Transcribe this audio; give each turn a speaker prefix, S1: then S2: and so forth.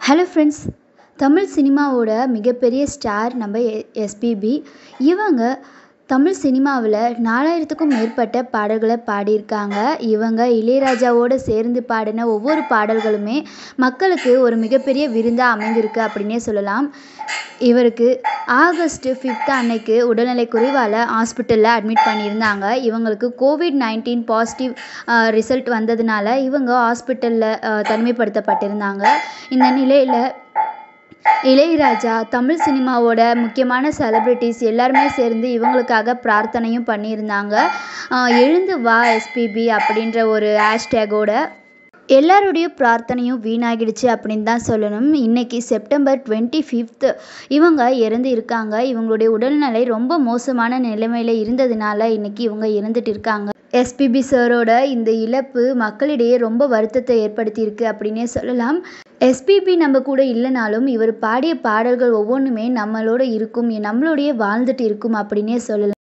S1: hello friends Tamil சினிமாவோட மிகப்பெரிய star நம்ம எ எஸ்பிபி இவங்க தமிழ் சினிமாவில் நாலாயிரத்துக்கும் மேற்பட்ட பாடல்களை பாடியிருக்காங்க இவங்க இளையராஜாவோடு சேர்ந்து பாடின ஒவ்வொரு பாடல்களுமே மக்களுக்கு ஒரு மிகப்பெரிய விருந்தாக அமைந்திருக்கு அப்படின்னே சொல்லலாம் இவருக்கு ஆகஸ்ட்டு ஃபிஃப்த் அன்னைக்கு உடல்நலை குறைவால் ஹாஸ்பிட்டலில் அட்மிட் பண்ணியிருந்தாங்க இவங்களுக்கு கோவிட் நைன்டீன் பாசிட்டிவ் ரிசல்ட் வந்ததுனால இவங்க ஹாஸ்பிட்டலில் தனிமைப்படுத்தப்பட்டிருந்தாங்க இந்த நிலையில் இளையராஜா தமிழ் சினிமாவோட முக்கியமான செலிப்ரிட்டிஸ் எல்லாருமே சேர்ந்து இவங்களுக்காக பிரார்த்தனையும் பண்ணியிருந்தாங்க எழுந்து வா எஸ்பிபி அப்படின்ற ஒரு ஹேஷ்டேகோட எல்லாருடைய பிரார்த்தனையும் வீணாகிடுச்சு அப்படின்னு தான் சொல்லணும் இன்றைக்கி செப்டம்பர் டுவெண்ட்டி ஃபிஃப்த்து இவங்க இறந்து இருக்காங்க இவங்களுடைய உடல்நிலை ரொம்ப மோசமான நிலைமையில் இருந்ததுனால இன்றைக்கி இவங்க இறந்துட்டு இருக்காங்க எஸ்பிபி சாரோட இந்த இழப்பு மக்களிடையே ரொம்ப வருத்தத்தை ஏற்படுத்தியிருக்கு அப்படின்னே சொல்லலாம் எஸ்பிபி நம்ம கூட இல்லைனாலும் இவர் பாடிய பாடல்கள் ஒவ்வொன்றுமே நம்மளோட இருக்கும் நம்மளோடைய வாழ்ந்துட்டு இருக்கும் அப்படின்னே சொல்லலாம்